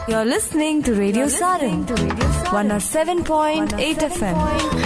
You're listening to Radio Sarin, 107.8 FM.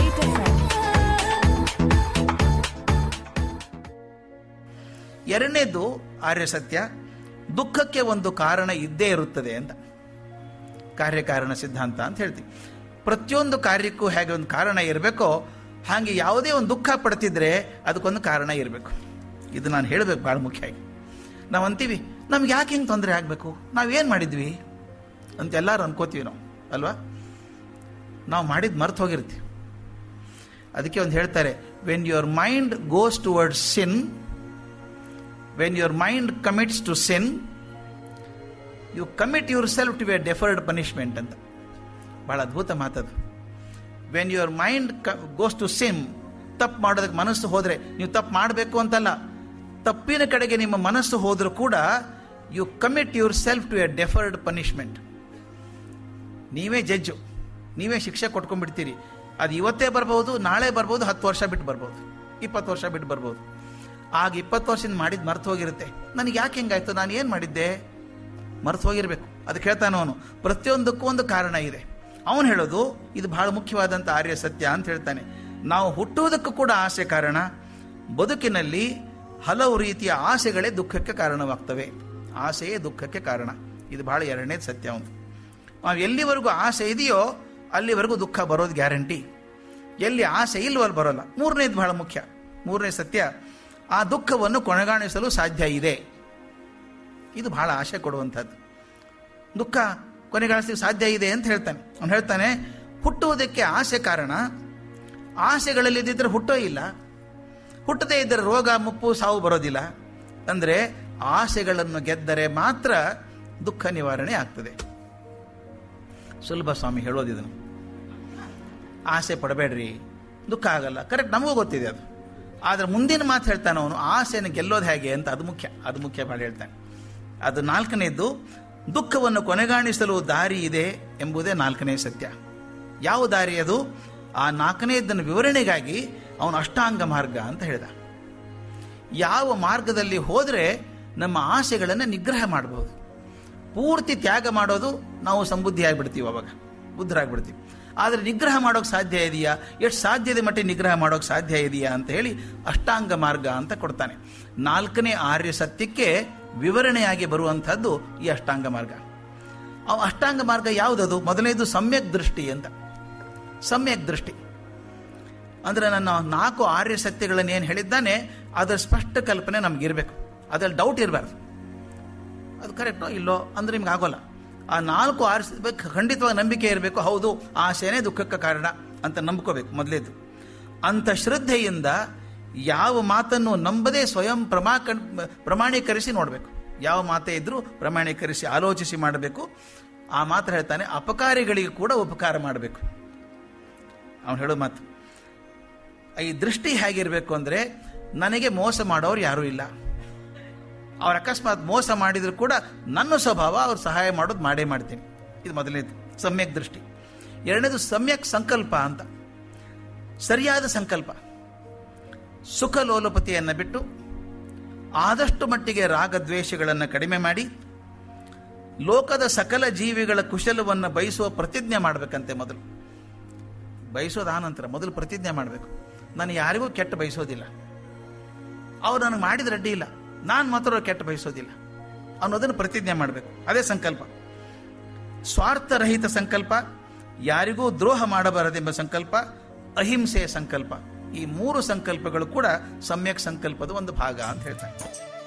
ಎರಡನೇದು ಆರ್ಯ ಸತ್ಯ ದುಃಖಕ್ಕೆ ಒಂದು ಕಾರಣ ಇದ್ದೇ ಇರುತ್ತದೆ ಅಂತ ಕಾರ್ಯಕಾರಣ ಸಿದ್ಧಾಂತ ಅಂತ ಹೇಳ್ತೀವಿ ಪ್ರತಿಯೊಂದು ಕಾರ್ಯಕ್ಕೂ ಹೇಗೆ ಒಂದು ಕಾರಣ ಇರಬೇಕೋ ಹಾಗೆ ಯಾವುದೇ ಒಂದು ದುಃಖ ಪಡ್ತಿದ್ರೆ ಅದಕ್ಕೊಂದು ಕಾರಣ ಇರಬೇಕು ಇದು ನಾನು ಹೇಳಬೇಕು ಭಾಳ ಮುಖ್ಯ ಆಗಿ ನಾವು ಅಂತೀವಿ ನಮ್ಗೆ ಯಾಕೆ ಹಿಂಗೆ ತೊಂದರೆ ಆಗಬೇಕು ನಾವೇನು ಮಾಡಿದ್ವಿ ಅಂತ ಎಲ್ಲರೂ ಅನ್ಕೋತೀವಿ ನಾವು ಅಲ್ವಾ ನಾವು ಮಾಡಿದ್ದು ಮರ್ತು ಹೋಗಿರ್ತೀವಿ ಅದಕ್ಕೆ ಒಂದು ಹೇಳ್ತಾರೆ when your mind goes towards sin when your mind commits to sin you commit yourself to a deferred punishment ಅಂತ ಭಾಳ ಅದ್ಭುತ ಮಾತದು when your mind goes to sin ತಪ್ಪು ಮಾಡೋದಕ್ಕೆ ಮನಸ್ಸು ಹೋದರೆ ನೀವು ತಪ್ಪು ಮಾಡಬೇಕು ಅಂತಲ್ಲ ತಪ್ಪಿನ ಕಡೆಗೆ ನಿಮ್ಮ ಮನಸ್ಸು ಹೋದರೂ ಕೂಡ you commit yourself to a deferred punishment ನೀವೇ ಜಡ್ಜು ನೀವೇ ಶಿಕ್ಷೆ ಕೊಟ್ಕೊಂಡ್ಬಿಡ್ತೀರಿ ಅದು ಇವತ್ತೇ ಬರ್ಬೋದು ನಾಳೆ ಬರ್ಬೋದು ಹತ್ತು ವರ್ಷ ಬಿಟ್ಟು ಬರ್ಬೋದು ಇಪ್ಪತ್ತು ವರ್ಷ ಬಿಟ್ಟು ಬರ್ಬೋದು ಆಗ ಇಪ್ಪತ್ತು ವರ್ಷದಿಂದ ಮಾಡಿದ್ದು ಮರ್ತು ಹೋಗಿರುತ್ತೆ ನನಗೆ ಯಾಕೆ ಹೆಂಗಾಯ್ತು ನಾನು ಏನು ಮಾಡಿದ್ದೆ ಮರ್ತು ಹೋಗಿರ್ಬೇಕು ಅದಕ್ಕೆ ಹೇಳ್ತಾನೆ ಅವನು ಪ್ರತಿಯೊಂದಕ್ಕೂ ಒಂದು ಕಾರಣ ಇದೆ ಅವನು ಹೇಳೋದು ಇದು ಬಹಳ ಮುಖ್ಯವಾದಂಥ ಆರ್ಯ ಸತ್ಯ ಅಂತ ಹೇಳ್ತಾನೆ ನಾವು ಹುಟ್ಟುವುದಕ್ಕೂ ಕೂಡ ಆಸೆ ಕಾರಣ ಬದುಕಿನಲ್ಲಿ ಹಲವು ರೀತಿಯ ಆಸೆಗಳೇ ದುಃಖಕ್ಕೆ ಕಾರಣವಾಗ್ತವೆ ಆಸೆಯೇ ದುಃಖಕ್ಕೆ ಕಾರಣ ಇದು ಬಹಳ ಎರಡನೇದು ಸತ್ಯ ಅವನು ನಾವು ಎಲ್ಲಿವರೆಗೂ ಆಸೆ ಇದೆಯೋ ಅಲ್ಲಿವರೆಗೂ ದುಃಖ ಬರೋದು ಗ್ಯಾರಂಟಿ ಎಲ್ಲಿ ಆಸೆ ಇಲ್ವೋ ಅಲ್ಲಿ ಬರೋಲ್ಲ ಮೂರನೇದು ಬಹಳ ಮುಖ್ಯ ಮೂರನೇ ಸತ್ಯ ಆ ದುಃಖವನ್ನು ಕೊನೆಗಾಣಿಸಲು ಸಾಧ್ಯ ಇದೆ ಇದು ಬಹಳ ಆಶೆ ಕೊಡುವಂಥದ್ದು ದುಃಖ ಕೊನೆಗಾಣಿಸಲಿಕ್ಕೆ ಸಾಧ್ಯ ಇದೆ ಅಂತ ಹೇಳ್ತಾನೆ ಅವನು ಹೇಳ್ತಾನೆ ಹುಟ್ಟುವುದಕ್ಕೆ ಆಸೆ ಕಾರಣ ಆಸೆಗಳಲ್ಲಿ ಇದ್ದಿದ್ರೆ ಹುಟ್ಟೋ ಇಲ್ಲ ಹುಟ್ಟದೇ ಇದ್ದರೆ ರೋಗ ಮುಪ್ಪು ಸಾವು ಬರೋದಿಲ್ಲ ಅಂದರೆ ಆಸೆಗಳನ್ನು ಗೆದ್ದರೆ ಮಾತ್ರ ದುಃಖ ನಿವಾರಣೆ ಆಗ್ತದೆ ಸುಲಭ ಸ್ವಾಮಿ ಹೇಳೋದು ಇದನ್ನು ಆಸೆ ಪಡಬೇಡ್ರಿ ದುಃಖ ಆಗಲ್ಲ ಕರೆಕ್ಟ್ ನಮಗೂ ಗೊತ್ತಿದೆ ಅದು ಆದರೆ ಮುಂದಿನ ಮಾತು ಹೇಳ್ತಾನೆ ಅವನು ಆಸೆಯನ್ನು ಗೆಲ್ಲೋದು ಹೇಗೆ ಅಂತ ಅದು ಮುಖ್ಯ ಅದು ಮುಖ್ಯ ಭಾಳ ಹೇಳ್ತಾನೆ ಅದು ನಾಲ್ಕನೇದ್ದು ದುಃಖವನ್ನು ಕೊನೆಗಾಣಿಸಲು ದಾರಿ ಇದೆ ಎಂಬುದೇ ನಾಲ್ಕನೇ ಸತ್ಯ ಯಾವ ದಾರಿ ಅದು ಆ ನಾಲ್ಕನೇದನ್ನು ವಿವರಣೆಗಾಗಿ ಅವನು ಅಷ್ಟಾಂಗ ಮಾರ್ಗ ಅಂತ ಹೇಳಿದ ಯಾವ ಮಾರ್ಗದಲ್ಲಿ ಹೋದರೆ ನಮ್ಮ ಆಸೆಗಳನ್ನು ನಿಗ್ರಹ ಮಾಡಬಹುದು ಪೂರ್ತಿ ತ್ಯಾಗ ಮಾಡೋದು ನಾವು ಸಂಬುದ್ಧಿ ಆಗಿಬಿಡ್ತೀವಿ ಅವಾಗ ಬುದ್ಧರಾಗ್ಬಿಡ್ತೀವಿ ಆದರೆ ನಿಗ್ರಹ ಮಾಡೋಕೆ ಸಾಧ್ಯ ಇದೆಯಾ ಎಷ್ಟು ಸಾಧ್ಯದ ಮಟ್ಟಿಗೆ ನಿಗ್ರಹ ಮಾಡೋಕೆ ಸಾಧ್ಯ ಇದೆಯಾ ಅಂತ ಹೇಳಿ ಅಷ್ಟಾಂಗ ಮಾರ್ಗ ಅಂತ ಕೊಡ್ತಾನೆ ನಾಲ್ಕನೇ ಆರ್ಯ ಸತ್ಯಕ್ಕೆ ವಿವರಣೆಯಾಗಿ ಬರುವಂಥದ್ದು ಈ ಅಷ್ಟಾಂಗ ಮಾರ್ಗ ಅವು ಅಷ್ಟಾಂಗ ಮಾರ್ಗ ಯಾವುದದು ಮೊದಲನೇದು ಸಮ್ಯಕ್ ದೃಷ್ಟಿ ಅಂತ ಸಮ್ಯಕ್ ದೃಷ್ಟಿ ಅಂದರೆ ನನ್ನ ನಾಲ್ಕು ಆರ್ಯ ಸತ್ಯಗಳನ್ನು ಏನು ಹೇಳಿದ್ದಾನೆ ಅದರ ಸ್ಪಷ್ಟ ಕಲ್ಪನೆ ನಮಗಿರಬೇಕು ಅದ್ರಲ್ಲಿ ಡೌಟ್ ಇರಬಾರ್ದು ಅದು ಕರೆಕ್ಟೋ ಇಲ್ಲೋ ಅಂದ್ರೆ ನಿಮ್ಗೆ ಆಗೋಲ್ಲ ಆ ನಾಲ್ಕು ಆರಿಸಬೇಕು ಖಂಡಿತವಾಗಿ ನಂಬಿಕೆ ಇರಬೇಕು ಹೌದು ಆಸೆನೇ ದುಃಖಕ್ಕೆ ಕಾರಣ ಅಂತ ನಂಬ್ಕೋಬೇಕು ಮೊದಲೇದು ಅಂಥ ಶ್ರದ್ಧೆಯಿಂದ ಯಾವ ಮಾತನ್ನು ನಂಬದೇ ಸ್ವಯಂ ಪ್ರಮಾ ಪ್ರಮಾಣೀಕರಿಸಿ ನೋಡಬೇಕು ಯಾವ ಮಾತೇ ಇದ್ರೂ ಪ್ರಮಾಣೀಕರಿಸಿ ಆಲೋಚಿಸಿ ಮಾಡಬೇಕು ಆ ಮಾತ್ರ ಹೇಳ್ತಾನೆ ಅಪಕಾರಿಗಳಿಗೆ ಕೂಡ ಉಪಕಾರ ಮಾಡಬೇಕು ಅವನು ಹೇಳೋ ಮಾತು ಈ ದೃಷ್ಟಿ ಹೇಗಿರಬೇಕು ಅಂದರೆ ನನಗೆ ಮೋಸ ಮಾಡೋರು ಯಾರೂ ಇಲ್ಲ ಅವ್ರ ಅಕಸ್ಮಾತ್ ಮೋಸ ಮಾಡಿದ್ರು ಕೂಡ ನನ್ನ ಸ್ವಭಾವ ಅವ್ರು ಸಹಾಯ ಮಾಡೋದು ಮಾಡೇ ಮಾಡ್ತೀನಿ ಇದು ಮೊದಲನೇದು ಸಮ್ಯಕ್ ದೃಷ್ಟಿ ಎರಡನೇದು ಸಮ್ಯಕ್ ಸಂಕಲ್ಪ ಅಂತ ಸರಿಯಾದ ಸಂಕಲ್ಪ ಸುಖ ಲೋಲಪತಿಯನ್ನು ಬಿಟ್ಟು ಆದಷ್ಟು ಮಟ್ಟಿಗೆ ರಾಗದ್ವೇಷಗಳನ್ನು ಕಡಿಮೆ ಮಾಡಿ ಲೋಕದ ಸಕಲ ಜೀವಿಗಳ ಕುಶಲವನ್ನು ಬಯಸುವ ಪ್ರತಿಜ್ಞೆ ಮಾಡಬೇಕಂತೆ ಮೊದಲು ಬಯಸೋದು ಆನಂತರ ಮೊದಲು ಪ್ರತಿಜ್ಞೆ ಮಾಡಬೇಕು ನಾನು ಯಾರಿಗೂ ಕೆಟ್ಟ ಬಯಸೋದಿಲ್ಲ ಅವ್ರು ನನಗೆ ಮಾಡಿದ ಅಡ್ಡಿ ಇಲ್ಲ ನಾನು ಮಾತ್ರ ಕೆಟ್ಟ ಬಯಸೋದಿಲ್ಲ ಅನ್ನೋದನ್ನು ಪ್ರತಿಜ್ಞೆ ಮಾಡಬೇಕು ಅದೇ ಸಂಕಲ್ಪ ಸ್ವಾರ್ಥರಹಿತ ಸಂಕಲ್ಪ ಯಾರಿಗೂ ದ್ರೋಹ ಮಾಡಬಾರದೆಂಬ ಸಂಕಲ್ಪ ಅಹಿಂಸೆಯ ಸಂಕಲ್ಪ ಈ ಮೂರು ಸಂಕಲ್ಪಗಳು ಕೂಡ ಸಮ್ಯಕ್ ಸಂಕಲ್ಪದ ಒಂದು ಭಾಗ ಅಂತ ಹೇಳ್ತಾರೆ